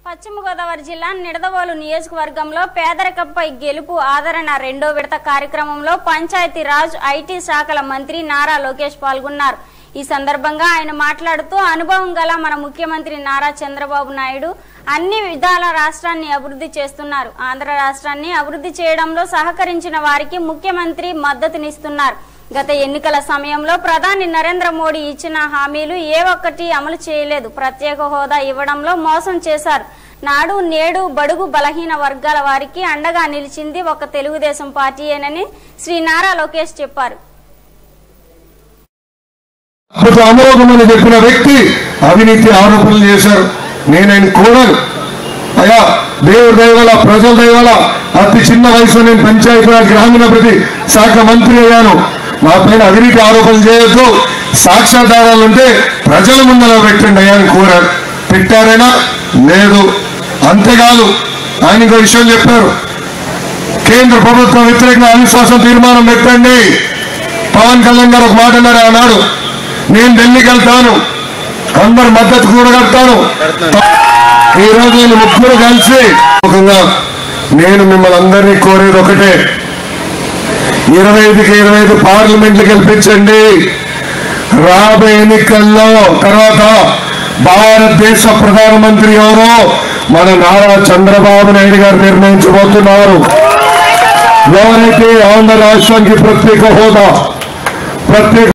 పశ్చిమ గోదావరి జిల్లా నిడదవోలు నియోజకవర్గంలో పేదరికంపై గెలుపు ఆదరణ రెండో విడత కార్యక్రమంలో పంచాయతీ రాజ్ ఐటీ శాఖల మంత్రి నారా లోకేష్ పాల్గొన్నారు ఈ సందర్భంగా ఆయన మాట్లాడుతూ అనుభవం గల మన ముఖ్యమంత్రి నారా చంద్రబాబు నాయుడు అన్ని విధాల రాష్ట్రాన్ని అభివృద్ధి చేస్తున్నారు ఆంధ్ర రాష్ట్రాన్ని అభివృద్ధి చేయడంలో సహకరించిన వారికి ముఖ్యమంత్రి మద్దతునిస్తున్నారు గత ఎన్నికల సమయంలో ప్రధాని నరేంద్ర మోడీ ఇచ్చిన హామీలు ఏ ఒక్కటి అమలు చేయలేదు ప్రత్యేక హోదా ఇవ్వడంలో మోసం చేశారు నాడు నేడు బడుగు బలహీన వర్గాల వారికి అండగా నిలిచింది ఒక తెలుగుదేశం పార్టీయేనని శ్రీ నారా లోకేష్ చెప్పారు అప్పుడు అమోఘమని చెప్పిన వ్యక్తి అవినీతి ఆరోపణలు చేశారు నేను ఆయన కోడను అయ్యా దేవుడి దయవల ప్రజల దయవల అతి చిన్న వయసులో నేను పంచాయతీరాజ్ గ్రామీణాభివృద్ధి శాఖ మంత్రి అయ్యాను నా పైన అవినీతి ఆరోపణలు చేయొద్దు సాక్ష్యాధారాలు ఉంటే ప్రజల ముందర పెట్టండి అయ్యా అని కోరారు పెట్టారైనా లేదు అంతేకాదు ఆయన ఇంకో విషయం చెప్పారు కేంద్ర ప్రభుత్వం వ్యతిరేకంగా అవిశ్వాసం తీర్మానం పెట్టండి పవన్ కళ్యాణ్ గారు ఒక మాట అన్నారు ఆనాడు నేను ఢిల్లీకి వెళ్తాను అందరు మద్దతు కూడగడతాను ఈ రోజు నేను ముగ్గురు కలిసి ముఖంగా నేను మిమ్మల్ని అందరినీ కోరేది ఒకటే ఇరవై ఐదుకి ఇరవై ఐదు పార్లమెంట్లు గెలిపించండి రాబోయే ఎన్నికల్లో తర్వాత భారతదేశ ప్రధానమంత్రి ఎవరో మన నారా చంద్రబాబు నాయుడు గారు నిర్ణయించబోతున్నారు ఎవరైతే ఆంధ్ర రాష్ట్రానికి ప్రత్యేక హోదా ప్రత్యేక